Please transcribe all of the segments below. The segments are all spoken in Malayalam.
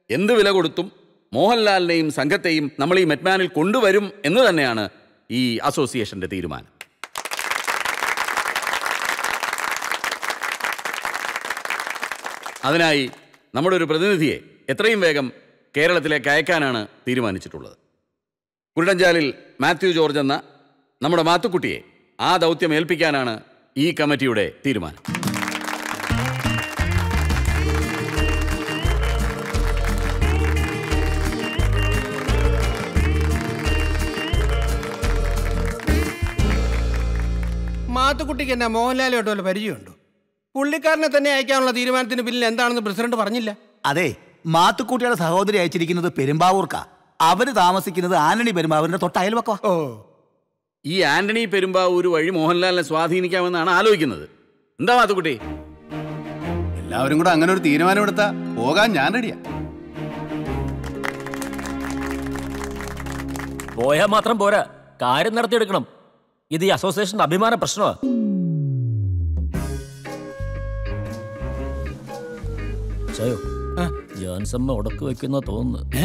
എന്ത് വില കൊടുത്തും മോഹൻലാലിനെയും സംഘത്തെയും നമ്മൾ ഈ മെറ്റ്മാനിൽ കൊണ്ടുവരും എന്ന് തന്നെയാണ് ഈ അസോസിയേഷന്റെ തീരുമാനം അതിനായി നമ്മുടെ ഒരു പ്രതിനിധിയെ എത്രയും വേഗം കേരളത്തിലേക്ക് അയക്കാനാണ് തീരുമാനിച്ചിട്ടുള്ളത് കുരുടഞ്ചാലിൽ മാത്യു ജോർജ് എന്ന നമ്മുടെ മാത്തുക്കുട്ടിയെ ആ ദൗത്യം ഏൽപ്പിക്കാനാണ് ഈ കമ്മിറ്റിയുടെ തീരുമാനം മാത്തുക്കുട്ടിക്ക് എന്നാ മോഹൻലാലുമായിട്ട് വല്ല പരിചയമുണ്ടോ പുള്ളിക്കാരനെ തന്നെ അയക്കാനുള്ള തീരുമാനത്തിന് പിന്നിൽ എന്താണെന്ന് പ്രസിഡന്റ് പറഞ്ഞില്ല അതെ മാത്തുക്കുട്ടിയുടെ സഹോദരി അയച്ചിരിക്കുന്നത് പെരുമ്പാവൂർക്കാ അവര് താമസിക്കുന്നത് ആന്റണി പെരുമ്പാവൂരിന്റെ തൊട്ട് അയൽവക്കവാ ഓ ഈ ആന്റണി പെരുമ്പാവൂർ വഴി മോഹൻലാലിനെ സ്വാധീനിക്കാമെന്നാണ് ആലോചിക്കുന്നത് എന്താ മാത്തുക്കുട്ടി എല്ലാവരും കൂടെ അങ്ങനെ ഒരു തീരുമാനമെടുത്താ പോകാൻ ഞാൻ റെഡിയാ പോയാൽ മാത്രം പോരാ കാര്യം നടത്തിയെടുക്കണം ഇത് ഈ അസോസിയേഷന്റെ അഭിമാന പ്രശ്നമാണ് ചയോ ജാൻസമ്മ ഉടക്ക് വെക്കുന്ന തോന്നുന്നു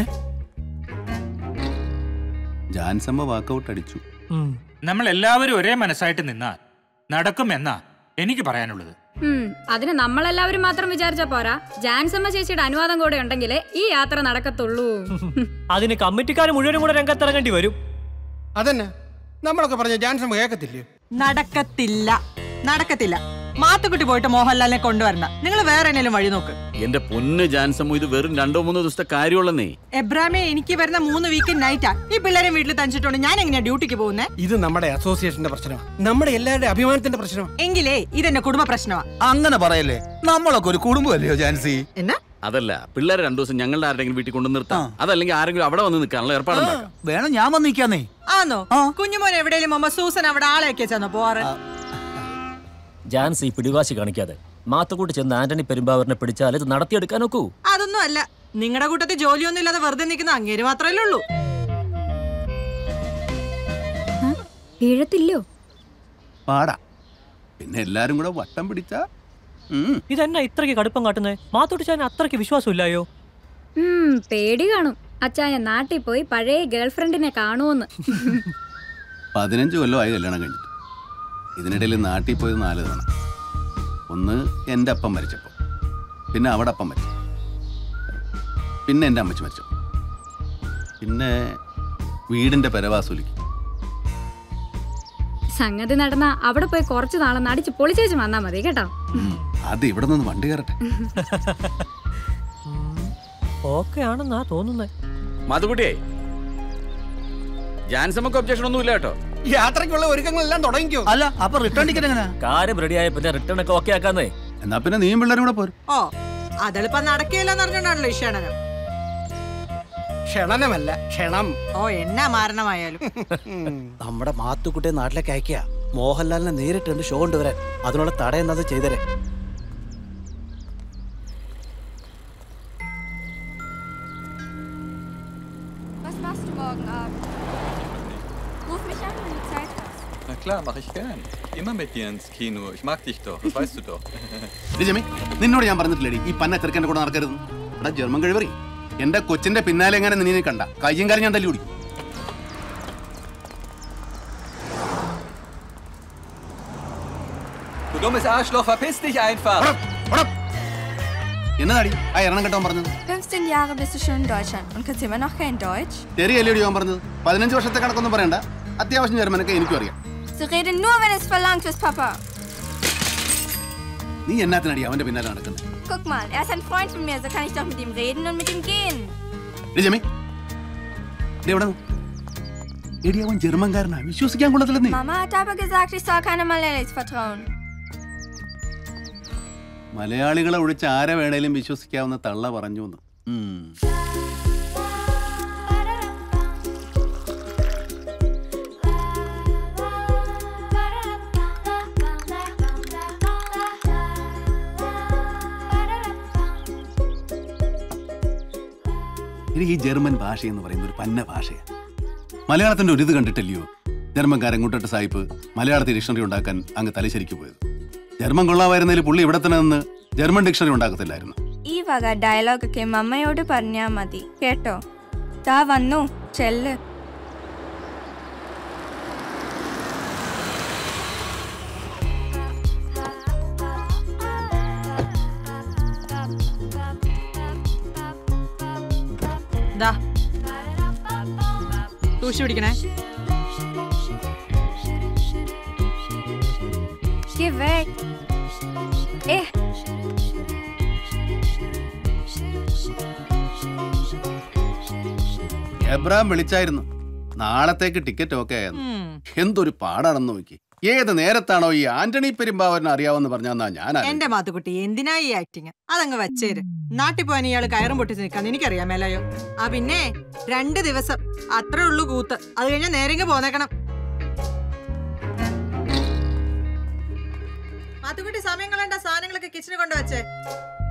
ജാൻസമ്മ വാക്കൗട്ട് അടിച്ചു നമ്മൾ എല്ലാവരും ഒരേ മനസ്സായിട്ട് നിന്നാൽ നടക്കുമെന്നാ എനിക്ക് പറയാനുള്ളത് ഉം, അതിന് നമ്മളെല്ലാവരും മാത്രം വിചാരിച്ചാ പോരാ ജാൻസമ്മ ചേച്ചിയുടെ അനുവാദം കൂടെ ഉണ്ടെങ്കിലേ ഈ യാത്ര നടക്കത്തുള്ളൂ അതിന് കമ്മിറ്റിക്കാർ മുഴുവനും കൂടെ രംഗത്തിറങ്ങേണ്ടി വരും അതന്നെ നമ്മളൊക്കെ പറഞ്ഞ ജാൻസം കേൾക്കത്തില്ലേ നടക്കത്തില്ല നടക്കത്തില്ല മാത്തുക്കുട്ടി പോയിട്ട് മോഹൻലാലിനെ കൊണ്ടുവരണം നിങ്ങൾ വേറെ എന്തെങ്കിലും വഴി നോക്ക് എന്റെ പൊന്ന് ജാൻസമ്മു ഇത് വെറും രണ്ടോ മൂന്നോ ദിവസത്തെ കാര്യമുള്ളന്നേ എബ്രാമെ എനിക്ക് വരുന്ന മൂന്ന് വീക്കെൻഡ് നൈറ്റാ ഈ പിള്ളേരെ വീട്ടിൽ തനിച്ചിട്ടുണ്ട് ഞാൻ എങ്ങനെയാ ഡ്യൂട്ടിക്ക് പോകുന്നേ ഇത് നമ്മുടെ അസോസിയേഷന്റെ പ്രശ്നമാണ് നമ്മുടെ എല്ലാവരുടെ അഭിമാനത്തിന്റെ പ്രശ്നമാണ് എങ്കിലേ ഇതെന്റെ കുടുംബ പ്രശ്നമാ അങ്ങനെ പറയല്ലേ നമ്മളൊക്കെ ഒരു കുടുംബമല്ലയോ ജാൻസി എന്നാ അതല്ല പിള്ളേരെ രണ്ടു ദിവസം ഞങ്ങളുടെ ആരുടെങ്കിലും വീട്ടിൽ കൊണ്ടു നിർത്താം അതല്ലെങ്കിൽ ആരെങ്കിലും അവിടെ വന്ന് നിൽക്കാനുള്ള ഏർപ്പാടുണ്ടാക്കാം വേണം ഞാൻ വന്ന് നിൽക്കാന്നേ ആന്നോ കുഞ്ഞുമോൻ എവിടെയും മമ്മ സൂസൻ അവിടെ ആളെ വെച്ചോ പോവാറ് ജാൻസി പിടിവാശി കാണിക്കാതെ മാത്തുകൂട്ടി ചെന്ന് ആന്റണി പെരുമ്പാവൂരിനെ പിടിച്ചാൽ ഇത് നടത്തിയെടുക്കാൻ നോക്കൂ അതൊന്നും അല്ല നിങ്ങളുടെ കൂട്ടത്തിൽ ജോലിയൊന്നും ഇല്ലാതെ വെറുതെ നിൽക്കുന്ന അങ്ങേര് മാത്രമല്ലേ ഉള്ളൂ വീഴത്തില്ലോ പാടാ പിന്നെ എല്ലാരും കൂടെ വട്ടം പിടിച്ചാ ഇതെന്നാ ഇത്രയ്ക്ക് കടുപ്പം കാട്ടുന്നേ മാത്തോട്ടിച്ചാൻ അത്രയ്ക്ക് വിശ്വാസമില്ലായോ ഉം, പേടി കാണും അച്ചായ നാട്ടിൽ പോയി പഴയ ഗേൾഫ്രണ്ടിനെ കാണുമെന്ന് പതിനഞ്ച് കൊല്ലമായി കല്യാണം കഴിഞ്ഞിട്ട് ഇതിനിടയിൽ നാട്ടിൽ പോയത് നാല് തവണ ഒന്ന് എൻ്റെ അപ്പം മരിച്ചപ്പോൾ പിന്നെ അവിടെ അപ്പം മരിച്ചു പിന്നെ എൻ്റെ അമ്മച്ചി മരിച്ചു പിന്നെ വീടിൻ്റെ പെരവാസൂലിക്ക് സംഗതി നടന്ന അവിടെ പോയി കുറച്ചു നാളെ അടിച്ച് പൊളിച്ചേച്ച് വന്നാ മതി കേട്ടോ അത് ഇവിടെ നിന്ന് വണ്ടി കയറട്ടെ ഓക്കെ ആണെന്നാ തോന്നുന്നേ മാത്തുക്കുട്ടിയെ ജാൻസമ്മക്ക് ഒബ്ജക്ഷൻ ഒന്നും ഇല്ല കേട്ടോ യാത്രയ്ക്കുള്ള ഒരുക്കങ്ങളെല്ലാം തുടങ്ങിക്കോ അല്ല അപ്പൊ റിട്ടേൺ ടിക്കറ്റ് എങ്ങനെ കാര്യം റെഡിയായ പിന്നെ റിട്ടേൺ ഒക്കെ ഓക്കെ ആക്കാന്നേ എന്നാ പിന്നെ നീയും പിള്ളേരും കൂടെ പോരും ഓ അതെളുപ്പം നടക്കുകയില്ലെന്ന് അറിഞ്ഞോണ്ടാണല്ലോ ഈ ക്ഷണനം ക്ഷണനമല്ല ക്ഷണം ഓ എന്നാ മാരണമായാലും നമ്മുടെ മാത്തുക്കുട്ടിയെ നാട്ടിലേക്ക് അയക്കുക മോഹൻലാലിനെ നേരിട്ടുണ്ട് ഷോ കൊണ്ടുവരാൻ അതിനുള്ള തട എന്നത് ചെയ്തരെ Was machst du morgen Abend? Ruf mich an, wenn du Zeit hast. Na klar, mache ich gern. Immer mit dir ins Kino. Ich mag dich doch, das weißt du doch. എടി ജമി നിന്നോട് ഞാൻ പറഞ്ഞിട്ടില്ലേടി ഈ പന്ന ചെറുക്കൻ്റെ കൂടെ നടക്കരുത് എടാ ജർമ്മൻ കഴിവറി എന്റെ കൊച്ചിന്റെ പിന്നാലെ എങ്ങനെ നിന്നെ കണ്ട കയ്യും കാര്യം ഞാൻ തല്ലി കുടി Du dummes Arschloch, verpiss dich einfach! എന്നതാടി ആ എണ്ണം കെട്ടവൻ പറഞ്ഞത് 15 Jahre bist du schon in Deutschland und kannst immer noch kein Deutsch? ചെറിയല്ലേടി അവൻ പറഞ്ഞത് പതിനഞ്ച് വർഷത്തെ കണക്കൊന്നും പറയണ്ട അത്യാവശ്യം ജർമ്മനൊക്കെ എനിക്കും അറിയാം Sie reden nur, wenn es verlangt ist, Papa. നീ എന്നാത്തിനടി അവന്റെ പിന്നാലെ നടക്കുന്നത് Guck mal, er ist ein Freund von mir, so kann ich doch mit ihm reden und mit ihm gehen. എടി ജമി എടി എവിടെ നിന്ന്? എടി അവൻ ജർമ്മൻകാരനാ വിശ്വസിക്കാൻ കൊള്ളത്തില്ലെന്നേ Mama hat aber gesagt, ich soll keine Malayalis vertrauen. മലയാളികളെ ഒഴിച്ച് ആരെ വേണേലും വിശ്വസിക്കാവുന്ന തള്ള പറഞ്ഞു എന്ന് ഉം. ഇനി ഈ ജർമ്മൻ ഭാഷ എന്ന് പറയുന്ന ഒരു പന്ന ഭാഷയാണ് മലയാളത്തിന്റെ ഒരു ഇത് കണ്ടിട്ടില്ലയോ ജർമ്മൻകാരൻ കൂട്ടിട്ട് സായിപ്പ് മലയാളത്തിൽ ഡിക്ഷണറി ഉണ്ടാക്കാൻ അങ്ങ് തലശ്ശേരിക്ക് പോയത് ജർമ്മൻ കൊള്ളാമായിരുന്നതിൽ പുള്ളി ഇവിടെ തന്നെ നിന്ന് ജർമ്മൻ ഡിക്ഷണറി ഉണ്ടാക്കത്തില്ലായിരുന്നു I ഈ വക ഡയലോഗൊക്കെ മമ്മയോട് പറഞ്ഞാ മതി കേട്ടോ താ വന്നു ചെല്ല് ദാ സൂക്ഷിച്ചു പിടിക്കണേ Geh weg. Eh, എബ്രാം വിളിച്ചായിരുന്നു നാളത്തേക്ക് ടിക്കറ്റ് ഓക്കെ ആയെന്ന് എന്തൊരു പാടാണെന്ന് നോക്കി ഏത് നേരത്താണോ ഈ ആന്റണി പെരുമ്പാവരനെ അറിയാവെന്ന് പറഞ്ഞാ ഞാൻ എന്റെ മാത്തുക്കുട്ടി എന്തിനാ ഈ ആക്ടിങ് അതങ്ങ് വച്ചേര് നാട്ടിൽ പോകാൻ ഇയാള് കയറും പൊട്ടിച്ച് നിൽക്കാന്ന് എനിക്കറിയാം മേലയോ ആ പിന്നെ രണ്ട് ദിവസം അത്രേ ഉള്ളൂ കൂത്ത് അത് കഴിഞ്ഞാൽ നേരെങ്ങ് പോന്നേക്കണം മാത്തുക്കുട്ടി സമയം കളണ്ട സാധനങ്ങളൊക്കെ കിച്ചണിൽ കൊണ്ടുവച്ചേ